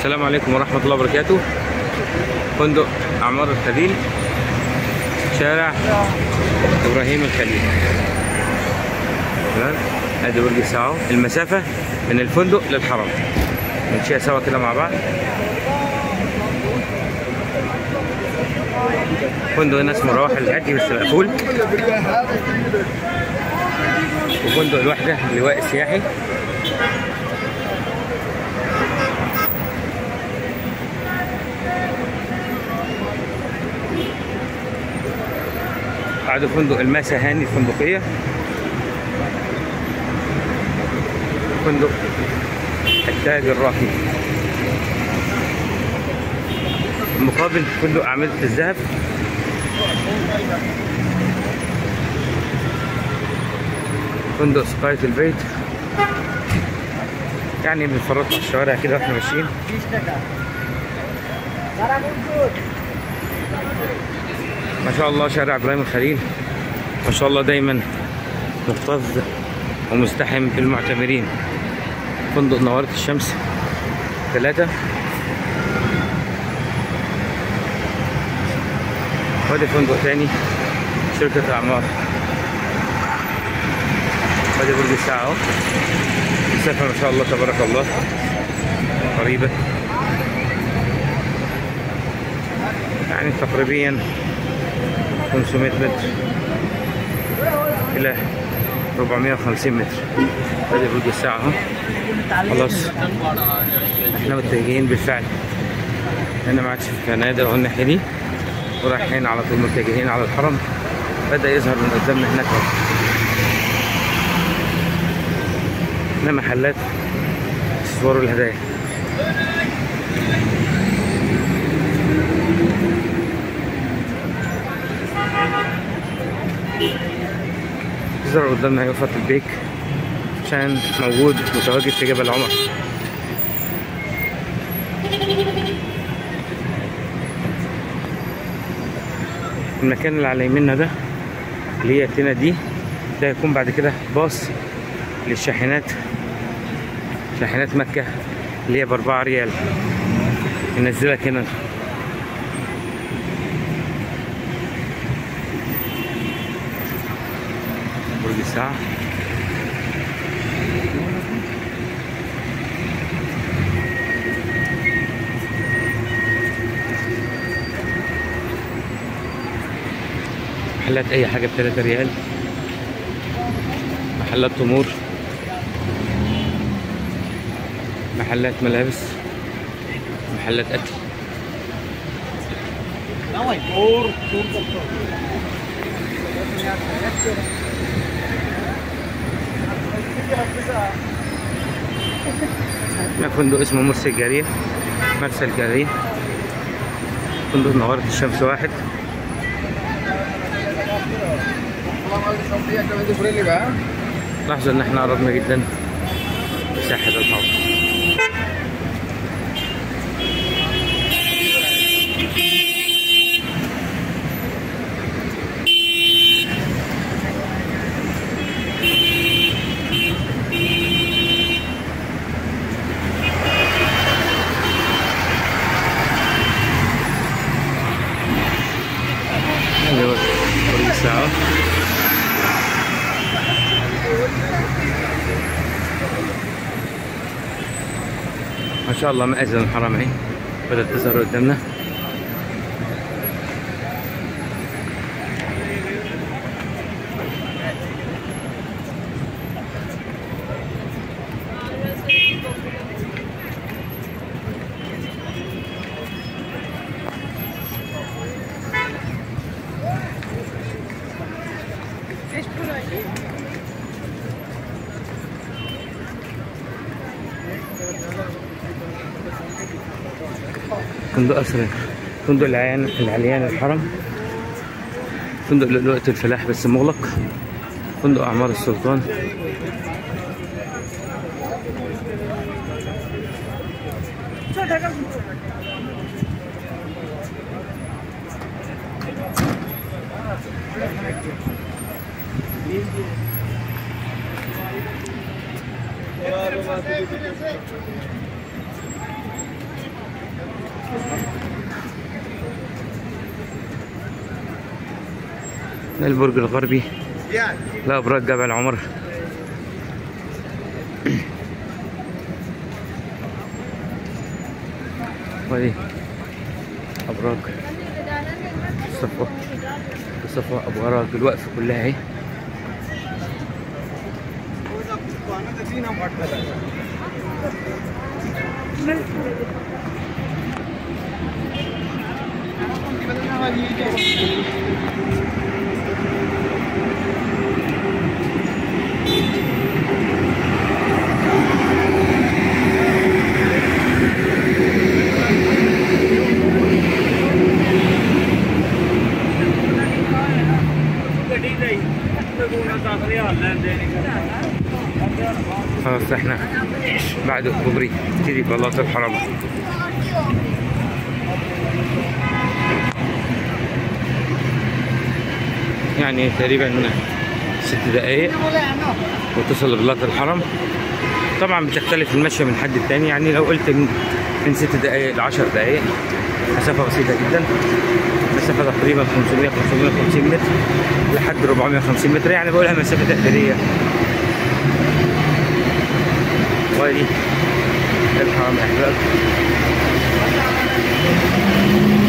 السلام عليكم ورحمة الله وبركاته فندق أعمار الخليل شارع إبراهيم الخليل تمام ادي برج الساعة المسافة من الفندق للحرم نمشيها سوا كده مع بعض فندق هنا اسمه رواح الهادي بس مقفول وفندق الوحدة اللواء السياحي بعد فندق الماسة هاني الفندقية فندق التاج الراقي المقابل فندق أعمدة الذهب فندق سقاية البيت يعني بنفرط في الشوارع كده واحنا ماشيين ما شاء الله شارع ابراهيم الخليل ما شاء الله دايما مكتظ ومزدحم بالمعتمرين فندق نوارة الشمس ثلاثة وادي فندق تاني شركة أعمار وادي برج الساعة أهو مسافة ما شاء الله تبارك الله قريبة يعني تقريبا 500 متر إلى 450 متر ادي برج الساعة اهو خلاص احنا متجهين بالفعل هنا ما عادش في فنادق والناحية دي ورايحين على طول متجهين على الحرم بدأ يظهر من قدامنا هناك اهو هنا محلات اكسسوار الهدايا يظهر قدامنا يوفط البيك عشان موجود متواجد في جبل عمر المكان اللي على يميننا ده اللي هي التينة دي ده هيكون بعد كده باص للشاحنات شاحنات مكة اللي هي بأربعة ريال ينزلك هنا برج الساعة محلات أي حاجة بتلاتة ريال محلات تمور محلات ملابس محلات أكل هنا فندق اسمه مرسى الجارية مرسى الجارية فندق نوارة الشمس واحد لاحظوا ان احنا قربنا جدا ساحة الحوض اللي هو برج الساعة ما شاء الله مآذن الحرمين بدأت تظهر قدامنا فندق أسرة فندق العيان العليان الحرم فندق لؤلؤة الفلاح بس مغلق فندق أعمار السلطان البرج الغربي لا أبراج جبل عمر ودي أبراج الصفا الصفا أبراج الوقف كلها اهي ਗੱਡੀ ਲਈ ਕੋਈ ਕੋਲ 10000 ਲੈਂਦੇ ਨਹੀਂ خلاص احنا بعد كوبري تيجي بلاط الحرم يعني تقريبا ست دقايق وتصل لبلاط الحرم طبعا بتختلف المشي من حد التاني يعني لو قلت من من ست دقايق ل 10 دقايق مسافة بسيطة جدا مسافة تقريبا 500 550 متر لحد 450 متر يعني بقولها مسافة تقديرية وادي الحرم احباب